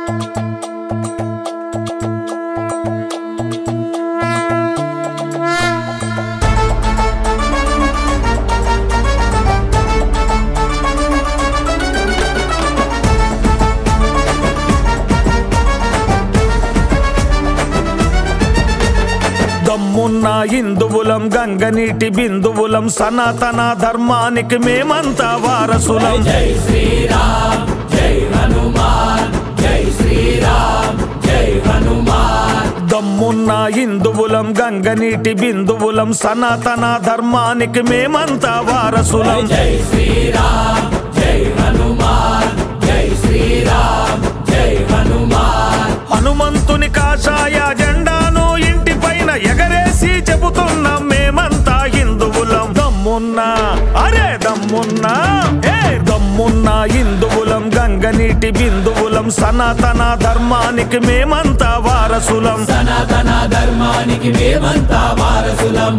దమ్మున్న హిందువులం గంగనీటి బిందువులం సనాతన ధర్మానికి మేమంతా వారసులం జై శ్రీరామ్ జై హనుమాన్ జై శ్రీరామ్ జై హనుమాన్ దమ్మున్న హిందువులం గంగనీటి బిందువులం సనాతన ధర్మానికి మేమంతా వారసులం జై శ్రీరామ్ జై హనుమాన్ జై శ్రీరామ్ జై హనుమాన్ హనుమంతుని కాషాయ జెండాను ఇంటి పైన ఎగరేసి చెబుతున్నాం మేమంతా హిందువులం దమ్మున్నా అరే దమ్మున్నా ఏ దమ్మున్నా హిందువులం గంగనీటి బిందువులం సనాతన ధర్మానికి మేమంతా వారసులం సనాతన ధర్మానికి మేమంతా వారసులం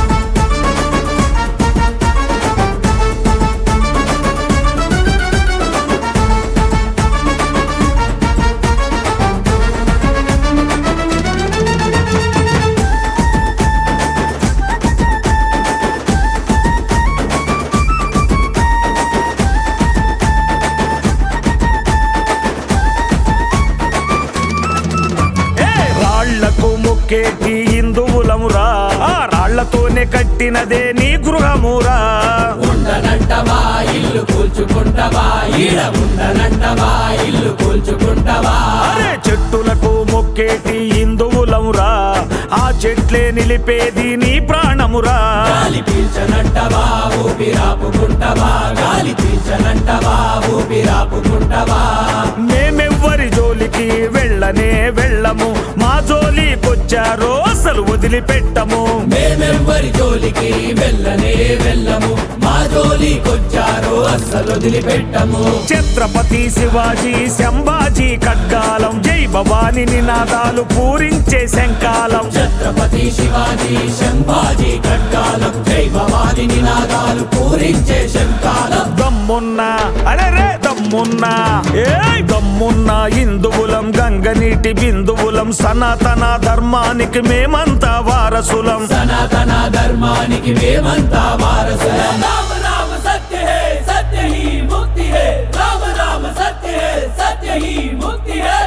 ఏ రాళ్లకు ముక్కేటి హిందువులమురా ఆ రాళ్లతోనే కట్టినదే నీ గృహమురా ఉండనంటవా ఇల్లు కూల్చుకుంటవా ఈడ ఉండనంటవా ఇల్లు కూల్చుకుంటవా అరే చెట్టులకు మొక్కేటి హిందువులమురా ఆ చెట్లే నిలిపేది నీ ప్రాణమురా గాలి పీల్చనంటవా ఊపిరాపుకుంటవా గాలి పీల్చనంటవా ఊపిరాపుకుంటవా మేమెవ్వరి జోలికి వెళ్ళనే వెళ్ళము మా జోలికొచ్చారో అసలు వదిలిపెట్టము మేమెవ్వరి జోలికి వెళ్ళనే వెళ్ళము మా జోలికొచ్చారో అస్సలు వదిలిపెట్టము ఛత్రపతి శివాజీ శంభాజీ ఖడ్గాలం జై భవాని నినాదాలు పూరించే శంకాలం ఛత్రపతి శివాజీ శంభాజీ ఖడ్గాలం జై భవాని నినాదాలు పూరించే శంకాలం దమ్మున్నా అరే దమ్మున్నా ఏ దమ్మున్నా హిందువులం గంగనీటి బిందువులం సనాతన ధర్మానికి మేమంతా వారసులం సనాతన ధర్మానికి మేమంతా వారసులం రామ రామ సత్య హే సత్య హీ ముక్తి హే రామ రామ సత్య హే సత్య హీ ముక్తి హే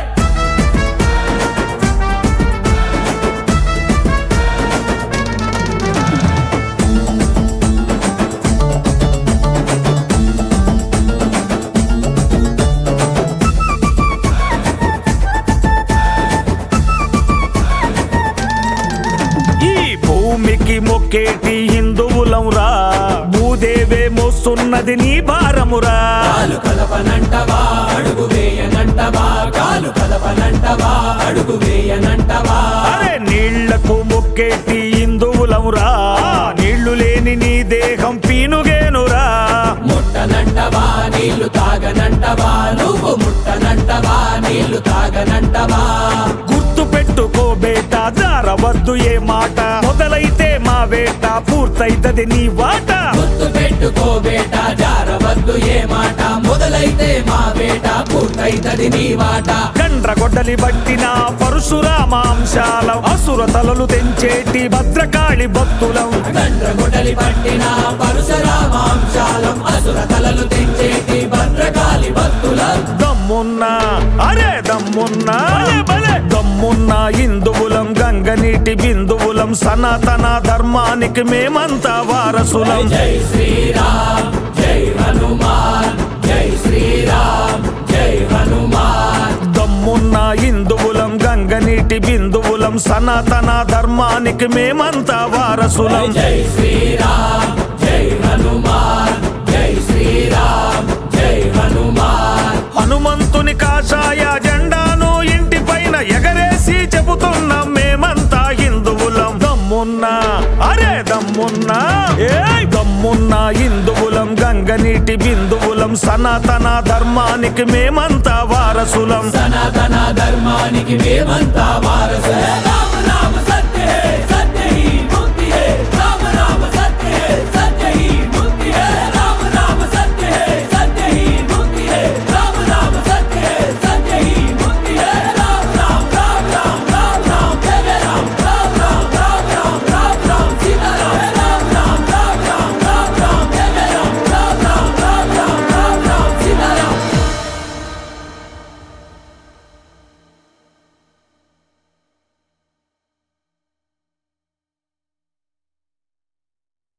ఈ భూమికి మొక్కేటి హిందువులం రా భూదేవే మోస్తున్నది నీ భారమురా కాలు కలపనంటవా అడుగు వేయనంటవా కాలు కలపనంటవా అడుగు వేయనంటవా అరే నీళ్లకు మొక్కేటి హిందువులం రా నీళ్లు లేని నీ దేహం పీనుగేనురా ముట్టనంటవా నీళ్లు తాగనంటవా నువ్వు ముట్టనంటవా నీళ్లు తాగనంటవా గుర్తు పెట్టుకో బేట జారవద్దు ఏ మాట మొదలైతే మా వేట పూర్తయితది నీ వాట గుర్తు పెట్టుకో బేట జారవద్దు ఏ మాట మొదలైతే మా వేట పూర్తయితది నీ వాట గండ్ర గొడ్డలి బట్టిన పరశురామాంశాలం అసుర తలలు తెంచేటి భద్రకాళి భక్తులం గండ్రగొడలి పట్టిన పరశురామాంశాలం అసుర తలలు తెంచేటి భద్రకాళి భక్తులం దమ్మున్నా అరే దమ్మున్నా భలే, భలే. దమ్మున్నా హిందువులం గంగనీటి బిందువులం సనాతన ధర్మానికి మేమంతా వారసులం జై శ్రీరామ్ జై హనుమాన్ జై శ్రీరామ్ జై హనుమాన్ దమ్మున్నా హిందువులం గంగనీటి బిందువులం సనాతన ధర్మానికి మేమంతా వారసులం జై శ్రీరామ్ జై హనుమాన్ జై శ్రీరామ్ జై హనుమాన్ హనుమంతుని కాషాయ జెండాను ఇంటి పైన ఎగరేసి చెబుతున్నాం మేమంతా హిందువులం దమ్మున్నా అరే దమ్మున్నా ఏ దమ్మున్నా హిందువులం గంగనీటి బిందువులం సనాతన ధర్మానికి మేమంతా వారసులం సనాతన ధర్మానికి మేమంతా వారసులం